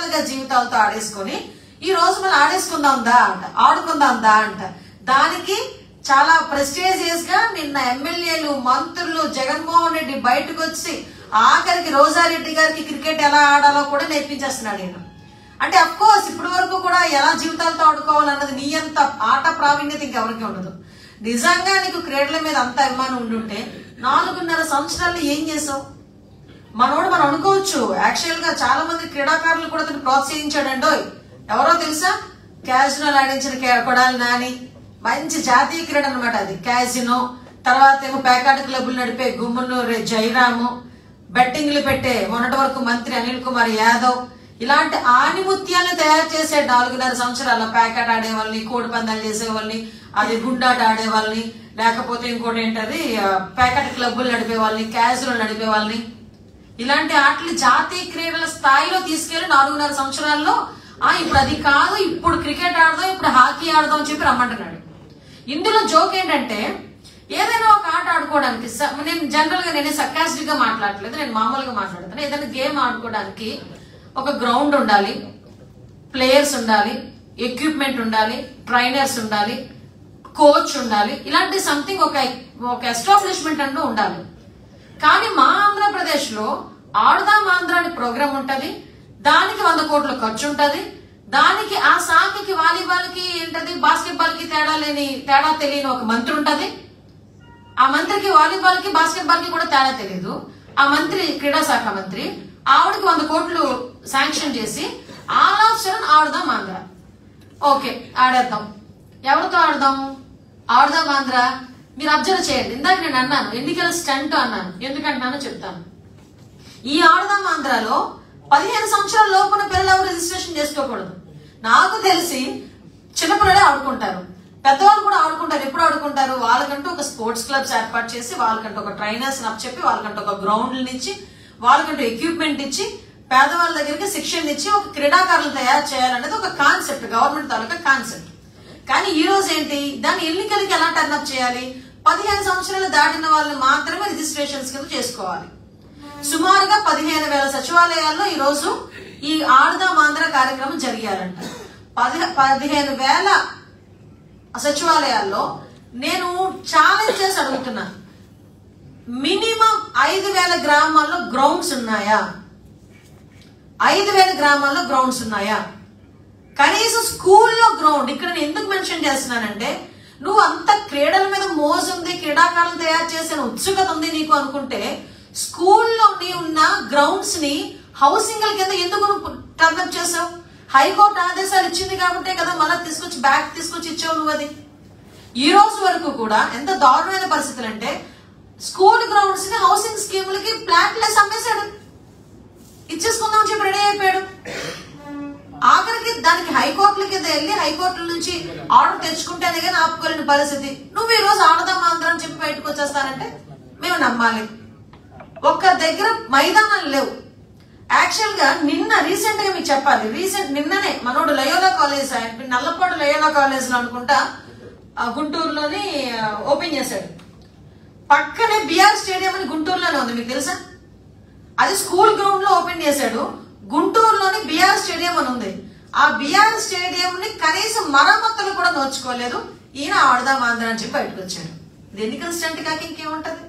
నెమ్మదిగా జీవితాలతో ఆడేసుకొని ఈ రోజు మనం ఆడేసుకుందాం దా అంట ఆడుకుందాం దా అంట దానికి చాలా ప్రెస్టేజియస్ గా నిన్న ఎమ్మెల్యేలు మంత్రులు జగన్మోహన్ రెడ్డి బయటకు వచ్చి ఆఖరికి రోజారెడ్డి గారికి క్రికెట్ ఎలా ఆడాలో కూడా నేర్పించేస్తున్నాడు నేను అంటే అఫ్ కోర్స్ ఇప్పటి వరకు కూడా ఎలా జీవితాలతో ఆడుకోవాలన్నది నీ అంత ఆట ప్రావీణ్యత ఇంకెవరికి ఉండదు నిజంగా నీకు క్రీడల మీద అంత అభిమానం ఉండుంటే నాలుగున్నర సంవత్సరాలు ఏం చేసావు మనోడు మనం అనుకోవచ్చు యాక్చువల్ గా చాలా మంది క్రీడాకారులు కూడా అతను ప్రోత్సహించాడండో ఎవరో తెలుసా క్యాజినో ఆడించిన కే- కొడాలి నాని మంచి జాతీయ క్రీడ అన్నమాట అది క్యాజినో తర్వాత ఏమో పేకాట క్లబ్బులు నడిపే గుమ్మనూరు జయరాము బెట్టింగ్లు పెట్టే మొన్నటి వరకు మంత్రి అనిల్ కుమార్ యాదవ్ ఇలాంటి ఆనిముత్యాలను తయారు చేసే నాలుగున్నర సంవత్సరాల ప్యాకెట్ ఆడే వాళ్ళని కోడి పందాలు చేసే వాళ్ళని అది గుండాట ఆడే వాళ్ళని లేకపోతే ఇంకోటి ఏంటది ఆ, ప్యాకెట్ క్లబ్బులు నడిపే వాళ్ళని క్యాజులు నడిపే వాళ్ళని ఇలాంటి ఆటలు జాతీయ క్రీడల స్థాయిలో తీసుకెళ్లి నాలుగున్నర సంవత్సరాల్లో ఆ ఇప్పుడు అది కాదు ఇప్పుడు క్రికెట్ ఆడదాం ఇప్పుడు హాకీ ఆడదాం అని చెప్పి రమ్మంటున్నాడు ఇందులో జోక్ ఏంటంటే ఏదైనా ఒక ఆట ఆడుకోవడానికి స- నేను జనరల్ గా నేనే సర్కాస్టిక్ గా మాట్లాడలేదు నేను మామూలుగా మాట్లాడుతాను ఏదైనా గేమ్ ఆడుకోవడానికి ఒక గ్రౌండ్ ఉండాలి ప్లేయర్స్ ఉండాలి ఎక్విప్మెంట్ ఉండాలి ట్రైనర్స్ ఉండాలి కోచ్ ఉండాలి ఇలాంటి సంథింగ్ ఒక ఒక ఎస్టాబ్లిష్మెంట్ అంటూ ఉండాలి కానీ మా ఆంధ్రప్రదేశ్ లో ఆడుదాం ఆంధ్ర అని ప్రోగ్రామ్ ఉంటది దానికి వంద కోట్ల ఖర్చు ఉంటది దానికి ఆ శాఖకి వాలీబాల్ కి ఏంటది బాస్కెట్బాల్ కి తేడా లేని తేడా తెలియని ఒక మంత్రి ఉంటది ఆ మంత్రికి వాలీబాల్ కి బాస్కెట్బాల్ కి కూడా తేడా తెలియదు ఆ మంత్రి క్రీడా శాఖ మంత్రి ఆవిడకి వంద కోట్లు శాంక్షన్ చేసి all of sudden Aadudam Andhra okay ఆడేద్దాం ఎవరితో ఆడదాం ఆడదాం ఆంధ్ర మీరు అబ్జర్వ్ చేయండి ఇందాక నేను అన్నాను ఎన్నికల స్టంట్ అన్నాను ఎందుకంటున్నానో చెప్తాను ఈ ఆడదాం ఆంధ్రాలో పదిహేను సంవత్సరాల లోపున పిల్లలు ఎవరు రిజిస్ట్రేషన్ చేసుకోకూడదు నాకు తెలిసి చిన్నపిల్లలే ఆడుకుంటారు పెద్దవాళ్ళు కూడా ఆడుకుంటారు ఎప్పుడు ఆడుకుంటారు వాళ్ళకంటూ ఒక స్పోర్ట్స్ క్లబ్స్ ఏర్పాటు చేసి వాళ్ళకంటూ ఒక ట్రైనర్స్ చెప్పి వాళ్ళకంటూ ఒక గ్రౌండ్లు ఇచ్చి వాళ్ళకంటూ ఎక్విప్మెంట్ ఇచ్చి పేదవాళ్ళ దగ్గరికి శిక్షణ ఇచ్చి ఒక క్రీడాకారులు తయారు చేయాలనేది ఒక కాన్సెప్ట్ గవర్నమెంట్ తాలూకా కాన్సెప్ట్ కానీ ఈ రోజు ఏంటి దాన్ని ఎన్నికలకి ఎలా టర్నప్ చేయాలి పదిహేను సంవత్సరాలు దాటిన వాళ్ళు మాత్రమే రిజిస్ట్రేషన్స్ కింద చేసుకోవాలి సుమారుగా పదిహేను వేల సచివాలయాల్లో ఈ రోజు ఈ ఆడుదాం ఆంధ్ర కార్యక్రమం జరిగారంట పది పదిహేను వేల సచివాలయాల్లో నేను ఛాలెంజ్ చేసి అడుగుతున్నాను మినిమం ఐదు వేల గ్రామాల్లో గ్రౌండ్స్ ఉన్నాయా ఐదు వేల గ్రామాల్లో గ్రౌండ్స్ ఉన్నాయా కనీసం స్కూల్లో గ్రౌండ్ ఇక్కడ నేను ఎందుకు మెన్షన్ చేస్తున్నానంటే నువ్వు అంత క్రీడల మీద మోజు ఉంది క్రీడాకారులు తయారు చేసిన ఉత్సుకత ఉంది నీకు అనుకుంటే స్కూల్లో నీ ఉన్న గ్రౌండ్స్ ని హౌసింగ్ కింద ఎందుకు టర్నప్ చేసావు హైకోర్టు ఆదేశాలు ఇచ్చింది కాబట్టే కదా మళ్ళీ తీసుకొచ్చి బ్యాక్ తీసుకొచ్చి ఇచ్చావు నువ్వు అది ఈ రోజు వరకు కూడా ఎంత దారుణమైన పరిస్థితులు అంటే స్కూల్ గ్రౌండ్స్ ని హౌసింగ్ స్కీములకి ప్లాట్లెస్ అమ్మేశాడు ఇచ్చేసుకుందాం అని చెప్పి రెడీ అయిపోయాడు ఆఖరికి దానికి హైకోర్టుల కింద వెళ్ళి హైకోర్టుల నుంచి ఆర్డర్ తెచ్చుకుంటేనే కానీ ఆపుకోలేని పరిస్థితి నువ్వు ఈ రోజు ఆడదాం ఆంధ్ర అని చెప్పి బయటకు వచ్చేస్తానంటే మేము నమ్మాలి ఒక్క దగ్గర మైదానాలు లేవు యాక్చువల్ గా నిన్న రీసెంట్ గా మీకు చెప్పాలి రీసెంట్ నిన్ననే మనోడు లయోలా కాలేజ్ ఆయన నల్లపాడు లయోలా కాలేజ్ లో అనుకుంటా ఆ గుంటూరులోని ఓపెన్ చేశాడు పక్కనే బిఆర్ స్టేడియం అని గుంటూరులోనే ఉంది మీకు తెలుసా అది స్కూల్ గ్రౌండ్ లో ఓపెన్ చేశాడు గుంటూరులోని బిఆర్ స్టేడియం అని ఉంది ఆ బిఆర్ స్టేడియం ని కనీసం మరమ్మతులు కూడా నోచుకోలేదు ఈయన ఆడదాం ఆంధ్ర అని చెప్పి బయటకు వచ్చాడు ఇది ఎన్నికల స్టంట్ కాక ఇంకేముంటది